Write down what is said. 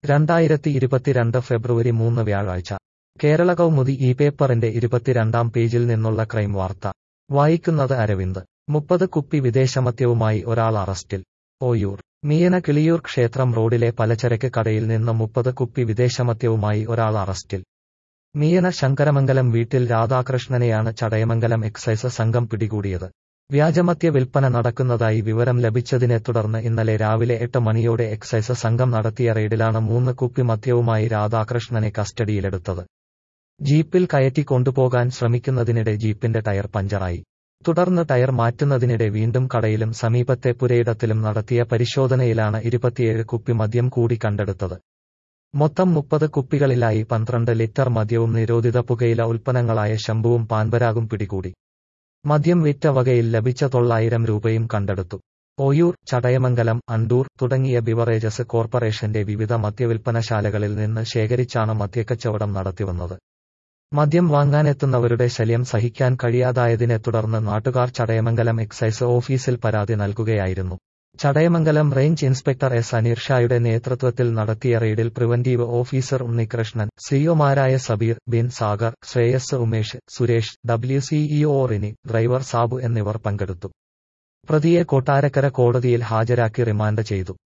രണ്ടായിരത്തി ഇരുപത്തിരണ്ട് ഫെബ്രുവരി മൂന്ന് വ്യാഴാഴ്ച കേരള കൗമുദി ഈ പേപ്പറിന്റെ ഇരുപത്തിരണ്ടാം പേജിൽ നിന്നുള്ള ക്രൈം വാർത്ത വായിക്കുന്നത് അരവിന്ദ് മുപ്പത് കുപ്പി വിദേശമദ്യവുമായി ഒരാൾ അറസ്റ്റിൽ ഓയൂർ മീയന കിളിയൂർ ക്ഷേത്രം റോഡിലെ പലചരക്ക് കടയിൽ നിന്ന് മുപ്പത് കുപ്പി വിദേശമദ്യവുമായി ഒരാൾ അറസ്റ്റിൽ മീയന ശങ്കരമംഗലം വീട്ടിൽ രാധാകൃഷ്ണനെയാണ് ചടയമംഗലം എക്സൈസ് സംഘം പിടികൂടിയത് വ്യാജമദ്യ വിൽപ്പന നടക്കുന്നതായി വിവരം ലഭിച്ചതിനെ തുടർന്ന് ഇന്നലെ രാവിലെ എട്ട് മണിയോടെ എക്സൈസ് സംഘം നടത്തിയ റെയ്ഡിലാണ് മൂന്ന് കുപ്പി മദ്യവുമായി രാധാകൃഷ്ണനെ കസ്റ്റഡിയിലെടുത്തത് ജീപ്പിൽ കയറ്റി കൊണ്ടുപോകാൻ ശ്രമിക്കുന്നതിനിടെ ജീപ്പിന്റെ ടയർ പഞ്ചറായി തുടർന്ന് ടയർ മാറ്റുന്നതിനിടെ വീണ്ടും കടയിലും സമീപത്തെ പുരയിടത്തിലും നടത്തിയ പരിശോധനയിലാണ് ഇരുപത്തിയേഴ് കുപ്പി മദ്യം കൂടി കണ്ടെടുത്തത് മൊത്തം മുപ്പത് കുപ്പികളിലായി പന്ത്രണ്ട് ലിറ്റർ മദ്യവും നിരോധിത പുകയില ഉൽപ്പന്നങ്ങളായ ശംഭുവും പാൻപരാഗും പിടികൂടി മദ്യം വിറ്റ വകയിൽ ലഭിച്ച തൊള്ളായിരം രൂപയും കണ്ടെടുത്തു ഓയൂർ ചടയമംഗലം അണ്ടൂർ തുടങ്ങിയ ബിവറേജസ് കോർപ്പറേഷന്റെ വിവിധ മദ്യവിൽപ്പനശാലകളിൽ നിന്ന് ശേഖരിച്ചാണ് മദ്യക്കച്ചവടം നടത്തിവന്നത് മദ്യം വാങ്ങാനെത്തുന്നവരുടെ ശല്യം സഹിക്കാൻ കഴിയാതായതിനെ തുടർന്ന് നാട്ടുകാർ ചടയമംഗലം എക്സൈസ് ഓഫീസിൽ പരാതി നൽകുകയായിരുന്നു Chadayamangalam range inspector S Aneer ഷായുടെ നേതൃത്വത്തിൽ നടത്തിയ റെയ്ഡിൽ പ്രിവന്റീവ് ഓഫീസർ ഉണ്ണികൃഷ്ണൻ സിഒമാരായ Sabeer Bin Sagar Shreyas Umesh Suresh W CEO Rini driver Sabu എന്നിവർ പങ്കെടുത്തു പ്രതിയെ കൊട്ടാരക്കര കോടതിയിൽ ഹാജരാക്കി റിമാൻഡ് ചെയ്തു